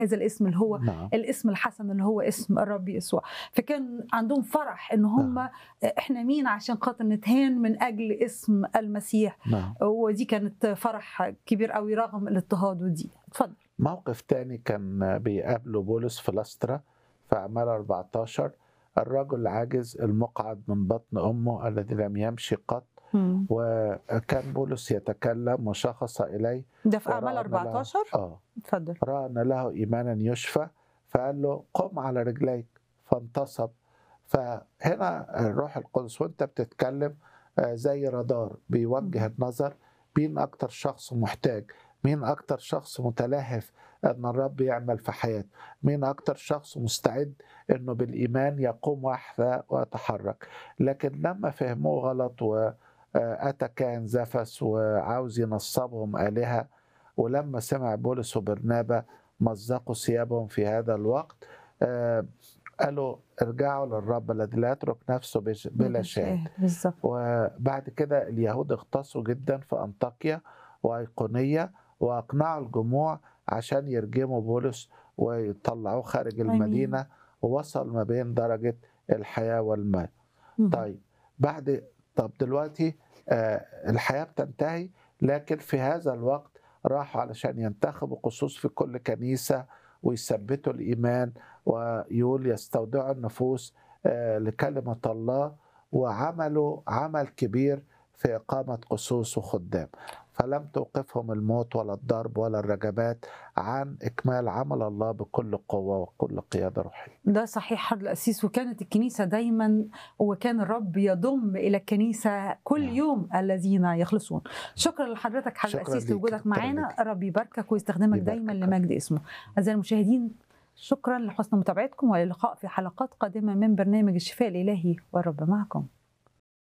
هذا الاسم اللي هو نعم الاسم الحسن اللي هو اسم الرب يسوع فكان عندهم فرح ان هم نعم. احنا مين عشان خاطر نتهان من اجل اسم المسيح نعم ودي كانت فرح كبير قوي رغم الاضطهاد ودي اتفضل موقف تاني كان بيقابله بولس في لسترا في أعمال 14 الرجل العاجز المقعد من بطن أمه الذي لم يمشي قط مم. وكان بولس يتكلم وشخص إليه ده في اعمال ورأى أن له- 14 آه اتفضل رأى أن له إيمانا يشفى فقال له قم على رجليك فانتصب فهنا الروح القدس وانت بتتكلم آه، زي رادار بيوجه النظر مين أكتر شخص محتاج مين أكتر شخص متلهف أن الرب يعمل في حياته مين أكتر شخص مستعد أنه بالإيمان يقوم وحده ويتحرك لكن لما فهموه غلط وأتى كان زفس وعاوز ينصبهم آلهة ولما سمع بولس وبرنابا مزقوا ثيابهم في هذا الوقت آه، قالوا ارجعوا للرب الذي لا يترك نفسه بش- بلا شاهد بالظبط وبعد كده اليهود اختصوا جدا في أنطاكيا وأيقونية وأقنعوا الجموع عشان يرجموا بولس ويطلعوه خارج آمين. المدينة ووصل ما بين درجة الحياة والموت مم. طيب بعد طب دلوقتي آه، الحياة بتنتهي لكن في هذا الوقت راحوا علشان ينتخبوا قصوص في كل كنيسة ويثبتوا الإيمان ويقول يستودعوا النفوس آه، لكلمة الله وعملوا عمل كبير في إقامة قصوص وخدام فلم توقفهم الموت ولا الضرب ولا الرجبات عن إكمال عمل الله بكل قوة وكل قيادة روحية ده صحيح حضر الأسيس وكانت الكنيسة دايما وكان الرب يضم إلى الكنيسة كل نعم. يوم الذين يخلصون شكرا لحضرتك حضر شكراً الأسيس ليك. لوجودك شكراً معانا ليك. رب يباركك ويستخدمك يباركك. دايما لمجد اسمه أعزائي المشاهدين شكرا لحسن متابعتكم والى اللقاء في حلقات قادمة من برنامج الشفاء الإلهي والرب معكم